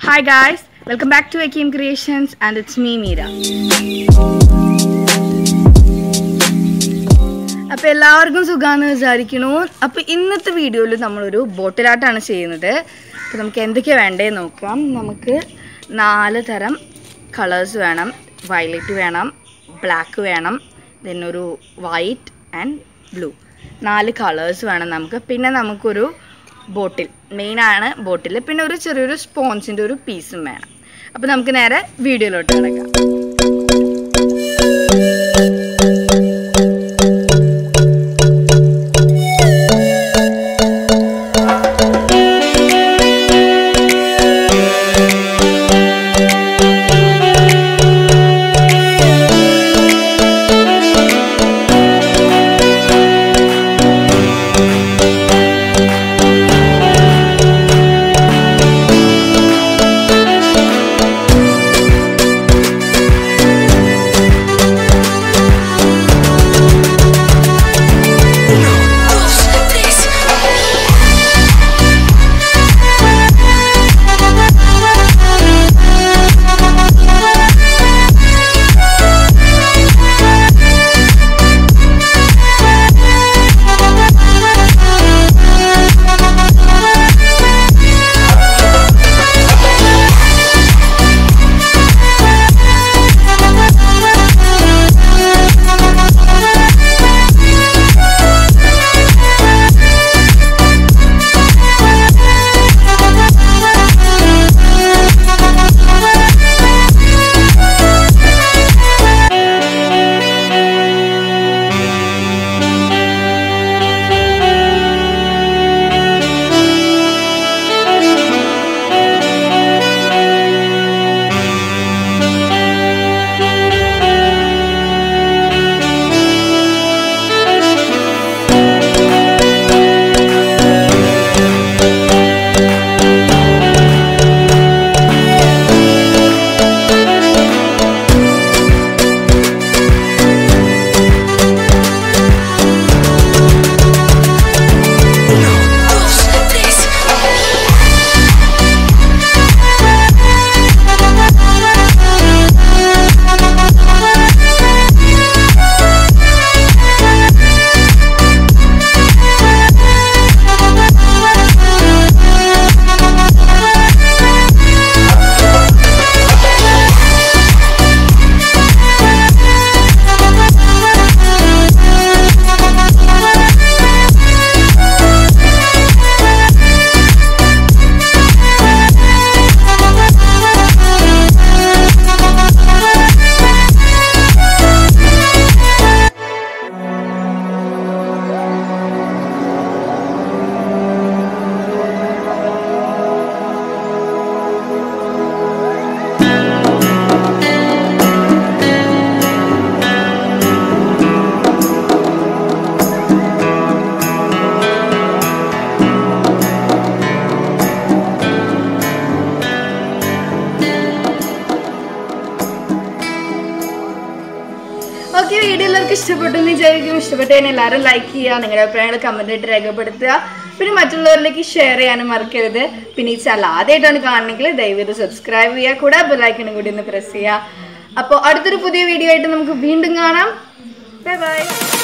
hi guys welcome back to എക്കീം creations and it's me Meera അപ്പോൾ എല്ലാവർക്കും സുഖമാണെന്ന് വിചാരിക്കണു അപ്പോൾ ഇന്നത്തെ വീഡിയോയിൽ നമ്മളൊരു ബോട്ടിലാട്ടാണ് ചെയ്യുന്നത് അപ്പോൾ നമുക്ക് എന്തൊക്കെയാണ് വേണ്ടതെന്ന് നോക്കാം നമുക്ക് നാല് തരം കളേഴ്സ് വേണം വയലറ്റ് വേണം ബ്ലാക്ക് വേണം then ഒരു വൈറ്റ് ആൻഡ് ബ്ലൂ നാല് കളേഴ്സ് വേണം നമുക്ക് പിന്നെ നമുക്കൊരു ബോട്ടിൽ മെയിനാണ് ബോട്ടിൽ പിന്നെ ഒരു ചെറിയൊരു സ്പോൺസിൻ്റെ ഒരു പീസും വേണം അപ്പോൾ നമുക്ക് നേരെ വീഡിയോയിലോട്ട് കിടക്കാം ഓക്കെ വീഡിയോ എല്ലാവർക്കും ഇഷ്ടപ്പെട്ടു എന്ന് വിചാരിക്കും ഇഷ്ടപ്പെട്ടതിന് എല്ലാവരും ലൈക്ക് ചെയ്യുക നിങ്ങളുടെ അഭിപ്രായങ്ങൾ കമന്റ് ആയിട്ട് രേഖപ്പെടുത്തുക പിന്നെ മറ്റുള്ളവരിലേക്ക് ഷെയർ ചെയ്യാനും മറക്കരുത് പിന്നെ ഈ ചാനൽ ആദ്യമായിട്ടാണ് കാണണമെങ്കിൽ ദയവേത് സബ്സ്ക്രൈബ് ചെയ്യുക കൂടെ ബെല്ലൈക്കണും കൂടി ഒന്ന് പ്രസ് ചെയ്യുക അപ്പോൾ അടുത്തൊരു പുതിയ വീഡിയോ ആയിട്ട് നമുക്ക് വീണ്ടും കാണാം ബൈ ബൈ